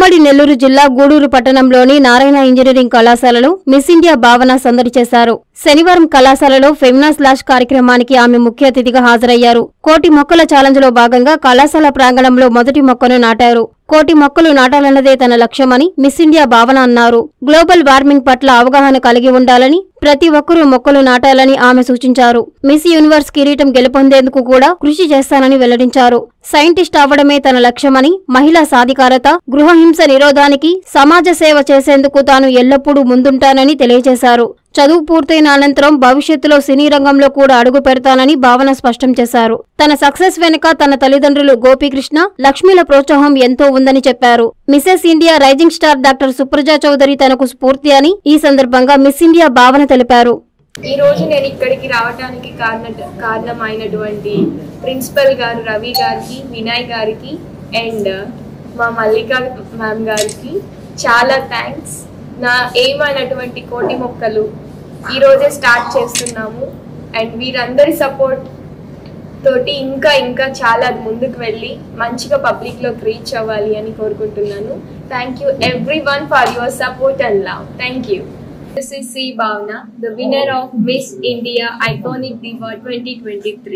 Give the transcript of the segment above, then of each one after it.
ఉమ్మడి నెల్లూరు జిల్లా గూడూరు పట్టణంలోని నారాయణ ఇంజనీరింగ్ కళాశాలలో మిస్ ఇండియా భావన సందడి చేశారు శనివారం కళాశాలలో ఫెమినా స్లాష్ కార్యక్రమానికి ఆమె ముఖ్య అతిథిగా హాజరయ్యారు కోటి మొక్కల ఛాలెంజ్ లో భాగంగా కళాశాల ప్రాంగణంలో మొదటి మొక్కను నాటారు కోటి మొక్కలు నాటాలన్నదే తన లక్ష్యమని మిస్ ఇండియా భావన అన్నారు గ్లోబల్ వార్మింగ్ పట్ల అవగాహన కలిగి ఉండాలని ప్రతి ఒక్కరూ మొక్కలు నాటాలని ఆమె సూచించారు మిస్ యూనివర్స్ కిరీటం గెలుపొందేందుకు కూడా కృషి చేస్తానని వెల్లడించారు సైంటిస్ట్ అవ్వడమే తన లక్ష్యమని మహిళా సాధికారత గృహహింస నిరోధానికి సమాజ సేవ చేసేందుకు తాను ఎల్లప్పుడూ ముందుంటానని తెలియజేశారు చదువు పూర్తయిన అనంతరం భవిష్యత్తులో సినీ రంగంలో కూడా అడుగు పెడతానని భావన స్పష్టం చేశారు తన సక్సెస్ వెనుక తన తల్లిదండ్రులు గోపీకృష్ణ లక్ష్మీల ప్రోత్సాహం ఎంతో ఉందని చెప్పారు Mrs India rising star doctor Supraja Chowdary తనకు స్ఫూర్తి అని ఈ సందర్భంగా మిస్ ఇండియా భావన తెలిపారు ఈ రోజు నేను ఇక్కడికి రావడానికి కారణ కారణమైనటువంటి ప్రిన్సిపల్ గారు రవి గారికి వినయ్ గారికి అండ్ మా మల్లిక మ్యామ్ గారికి చాలా థ్యాంక్స్ నా ఎయిమ్ అయినటువంటి కోటి మొక్కలు ఈ రోజే స్టార్ట్ చేస్తున్నాము అండ్ వీరందరి సపోర్ట్ తోటి ఇంకా ఇంకా చాలా ముందుకు వెళ్ళి మంచిగా పబ్లిక్లోకి రీచ్ అవ్వాలి అని కోరుకుంటున్నాను thank you everyone for your support and love thank you This is C Bhavna, the winner of Miss India Iconic Diva 2023.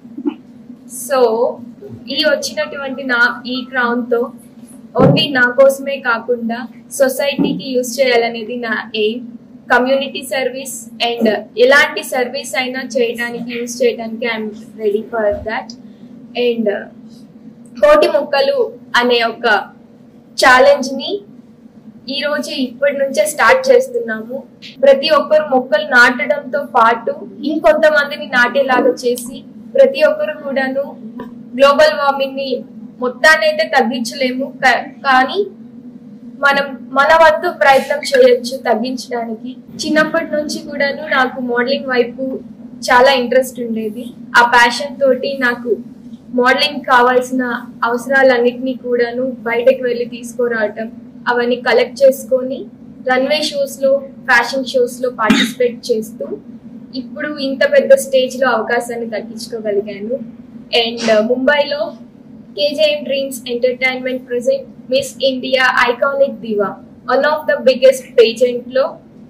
So ఈ వచ్చినటువంటి నా ఈ crown తో ఓన్లీ నా కోసమే కాకుండా సొసైటీకి యూజ్ చేయాలనేది నా ఎయిమ్ కమ్యూనిటీ సర్వీస్ అండ్ ఎలాంటి సర్వీస్ అయినా చేయడానికి యూజ్ చేయడానికి I'm ready for that and కోటి మొక్కలు అనే ఒక ఛాలెంజ్ని ఈ రోజు ఇప్పటి నుంచే స్టార్ట్ చేస్తున్నాము ప్రతి ఒక్కరు మొక్కలు నాటడంతో పాటు ఇంకొంతమందిని నాటేలాగా చేసి ప్రతి ఒక్కరు కూడాను గ్లోబల్ వార్మింగ్ ని మొత్తాన్ని అయితే తగ్గించలేము కా- కానీ మనం మన వంతు ప్రయత్నం చేయొచ్చు తగ్గించడానికి చిన్నప్పటి నుంచి కూడాను నాకు మోడలింగ్ వైపు చాలా ఇంట్రెస్ట్ ఉండేది ఆ ప్యాషన్ తోటి నాకు మోడలింగ్ కావాల్సిన అవసరాలన్నిటినీ కూడాను బయటకు వెళ్ళి తీసుకురావటం అవన్నీ కలెక్ట్ చేసుకొని రన్వే షోస్ లో ఫ్యాషన్ షోస్ లో పార్టిసిపేట్ చేస్తూ ఇప్పుడు ఇంత పెద్ద స్టేజ్ లో అవకాశాన్ని దక్కించుకోగలిగాను అండ్ ముంబైలో KJM dreams entertainment present Miss India iconic diva one of the biggest pageant లో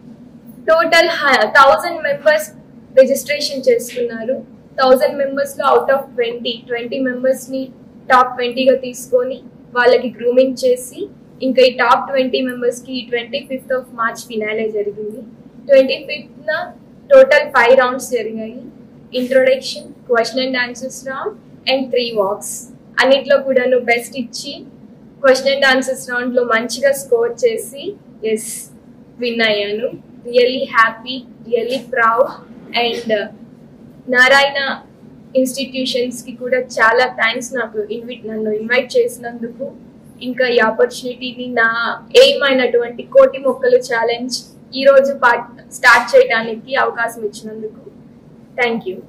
టోటల్ థౌజండ్ మెంబర్స్ రిజిస్ట్రేషన్ చేసుకున్నారు థౌజండ్ మెంబర్స్ లో out of twenty twenty members ని టాప్ ట్వంటీగా తీసుకొని వాళ్ళకి గ్రూమింగ్ చేసి ఇంకా ఈ టాప్ ట్వంటీ మెంబర్స్ కి twenty fifth of March finale జరిగింది ట్వంటీ ఫిఫ్త్ న టోటల్ ఫైవ్ రౌండ్స్ జరిగాయి introduction question and answers round and three walks అన్నిట్లో కూడాను బెస్ట్ ఇచ్చి క్వశ్చన్ అండ్ ఆన్సర్స్ రౌండ్ లో మంచిగా స్కోర్ చేసి ఎస్ విన్ అయ్యాను really happy really proud and Narayana institutions కి కూడా చాలా థ్యాంక్స్ నాకు ఇన్విట్ నన్ను ఇన్వైట్ చేసినందుకు ఇంకా ఈ ఆపర్చునిటీని నా ఎయిమ్ అయినటువంటి కోటి మొక్కలు ఛాలెంజ్ ఈ రోజు పార్ట్ స్టార్ట్ చేయడానికి అవకాశం ఇచ్చినందుకు థ్యాంక్ యూ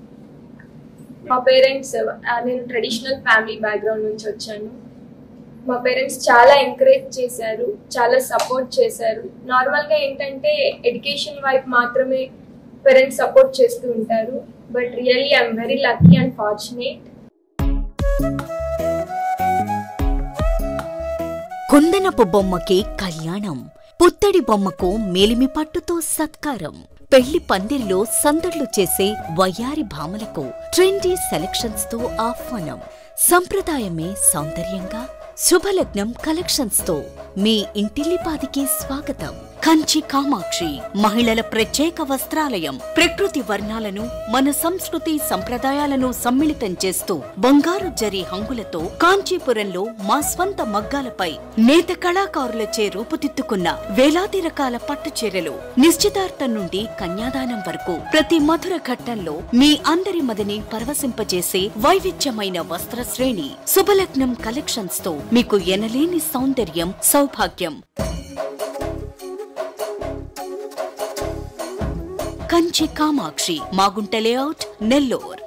మా పేరెంట్స్ నేను ట్రెడిషనల్ ఫ్యామిలీ బ్యాక్గ్రౌండ్ నుంచి వచ్చాను మా పేరెంట్స్ చాలా ఎంకరేజ్ చేశారు చాలా సపోర్ట్ చేశారు నార్మల్గా ఏంటంటే ఎడ్యుకేషన్ వైపు మాత్రమే పేరెంట్స్ సపోర్ట్ చేస్తూ ఉంటారు but really I'm very lucky and fortunate కుందనపు బొమ్మకి కళ్యాణం పుత్తడి బొమ్మకు మేలిమి పట్టుతో సత్కారం పెళ్లి పందిరిలో సందడ్లు చేసే వయ్యారి భామలకు ట్రెండీ సెలక్షన్స్ తో ఆహ్వానం సంప్రదాయమే సౌందర్యంగా శుభలగ్నం కలెక్షన్స్ తో మీ ఇంటిల్లిపాదికి స్వాగతం కంచి కామాక్షి మహిళల ప్రత్యేక వస్త్రాలయం ప్రకృతి వర్ణాలను మన సంస్కృతి సంప్రదాయాలను సమ్మిళితం చేస్తూ బంగారు జరి హంగులతో కాంచీపురంలో మా స్వంత మగ్గాలపై నేత కళాకారులచే రూపుదిద్దుకున్న వేలాది రకాల పట్టు చీరలు నిశ్చితార్థం నుండి కన్యాదానం వరకు ప్రతి మధుర ఘట్టంలో మీ అందరి మదిని పరవశింపజేసే వైవిధ్యమైన వస్త్ర శ్రేణి శుభలగ్నం కలెక్షన్స్ తో మీకు ఎనలేని సౌందర్యం సౌభాగ్యం కంచి కామాక్షి మాగుంట లేఅవుట్ నెల్లూర్